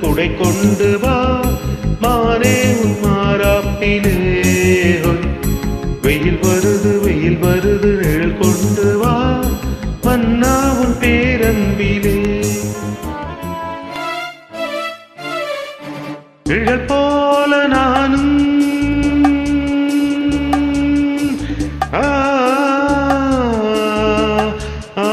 குடை கொண்டு வா மானே உன் மாறாப்பிலே ஹொய். வெயில் வருது வெயில் வருது நிழல் கொண்டு வா மன்னா உன் பேரன்பிலே நிழல் போல நானும் ஆ, ஆ,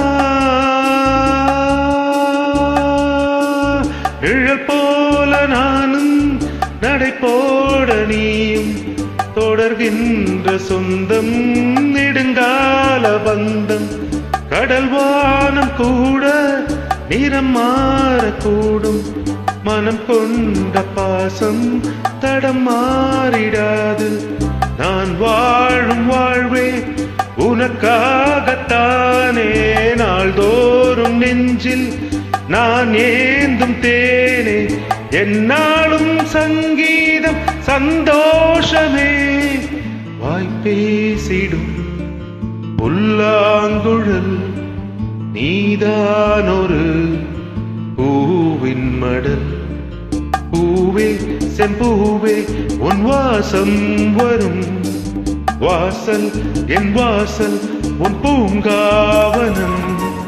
நிழல் போல நானும் நடை போட நீயும் தொடர்கின்ற சொந்தம் நெடுங்கால பந்தம் கடல் வானம் கூட நிறம் மாறக்கூடும் மனம் கொண்ட பாசம் தடம் மாறிடாது நான் வாழும் வாழ்வே உனக்காகத்தானே நாள்தோறும் நெஞ்சில் நான் ஏந்தும் தேனே என்னாலும் சங்கீதம் சந்தோஷமே வாய்ப்பேசிடும் புல்லாங்குழல் நீதான் ஒரு பூவின் மடல் பூவே செம்பூவே உன் வாசம் வரும் வாசல் என் வாசல் உன் பூங்காவனம்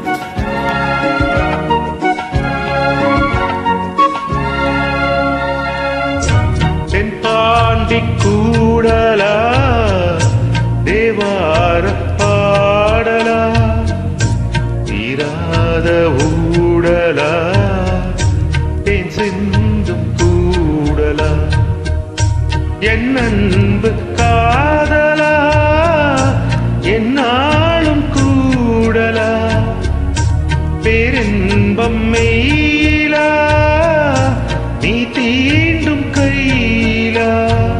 தென்பாண்டி கூடலா தேவார பாடலா தீராத ஊடலா தேன் சிந்தும் கூடலா என் அன்பு காதலா என்னாலும் கூடலா பேரின்பம் மெயிலா நீ தீண்டும் கையிலா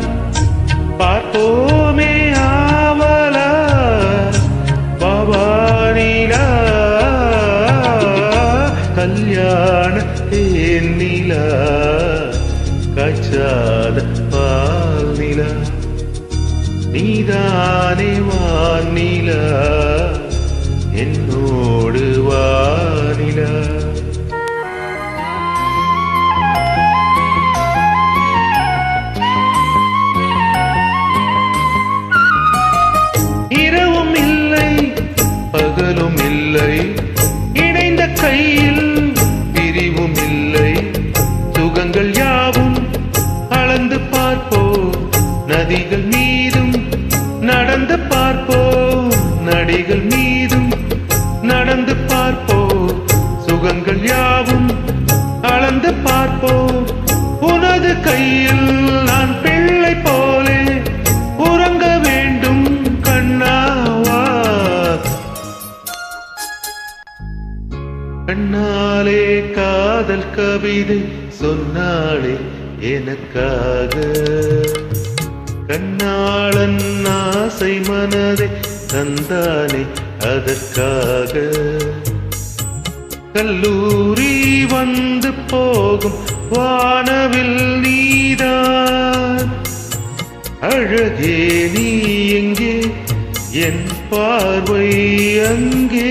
பார்ப்போமே ஆவலா பவானிலா கல்யாண தேனிலா காய்ச்சாத பால் நிலா நீதானே வானிலா என்னோடு வானிலா இரவும் இல்லை பகலும் இல்லை இணைந்த கையில் பிரிவும் இல்லை சுகங்கள் யாவும் அளந்து பார்ப்போம் நதிகள் மீதும் நடந்து பார்ப்போம் நடிகள் மீதும் நடந்து பார்ப்போம் சுகங்கள் யாவும் அளந்து பார்ப்போம் உனது கையில் நான் பிள்ளை போலே உறங்க வேண்டும் கண்ணாவா கண்ணாலே காதல் கவிதை சொன்னாளே எனக்காக கண்ணாளன் ஆசை மனதை தந்தானே அதற்காக கல்லூரி வந்து போகும் வானவில் நீதான் அழகே நீ எங்கே என் பார்வை அங்கே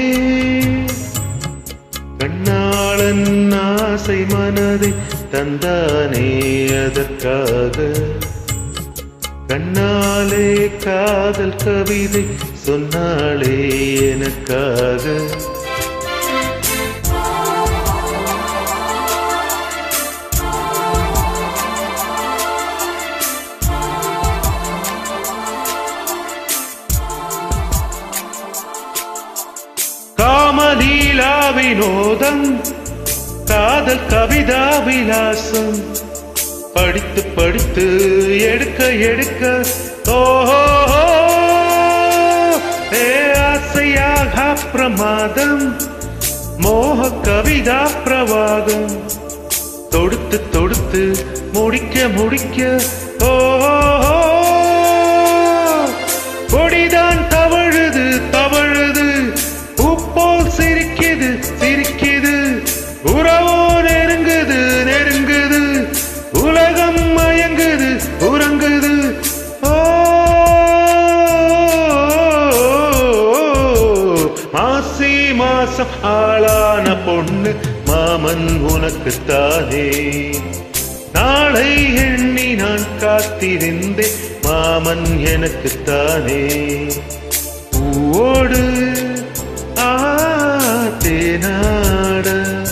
கண்ணாளன் ஆசை மனதை தந்தானே அதற்காக கண்ணாலே காதல் கவிதை சொன்னாளே எனக்காக காமலீலா வினோதம் காதல் கவிதா விலாசம் படித்து படித்து எடுக்க எடுக்க ஓஹோ ஏ ஆசையாக பிரமாதம் மோக கவிதா பிரவாகம் தொடுத்து தொடுத்து முடிக்க முடிக்க ஓஹோ கொடிதான் தவழுது தவழுது உப்போல் சிரிக்குது சிரிக்குது உறவோ நெருங்குது நெருங்குது உலகம் மயங்குது உறங்குது ஓ மாசி மாசம் ஆளான பொண்ணு மா மாமன் உனக்குத்தானே நாளை எண்ணி நான் காத்திருந்தேன் மாமன் எனக்குத்தானே பூவோடு ஆ தேனாட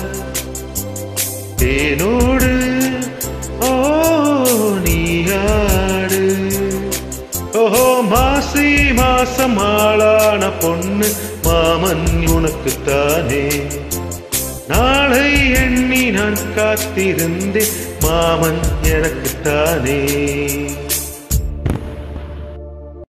தேனோடு ஓ நீயாடு ஓஹோ மாசி மாசம் ஆளான பொண்ணு மாமன் உனக்குத்தானே நாளை எண்ணி நான் காத்திருந்தேன் மாமன் எனக்குத்தானே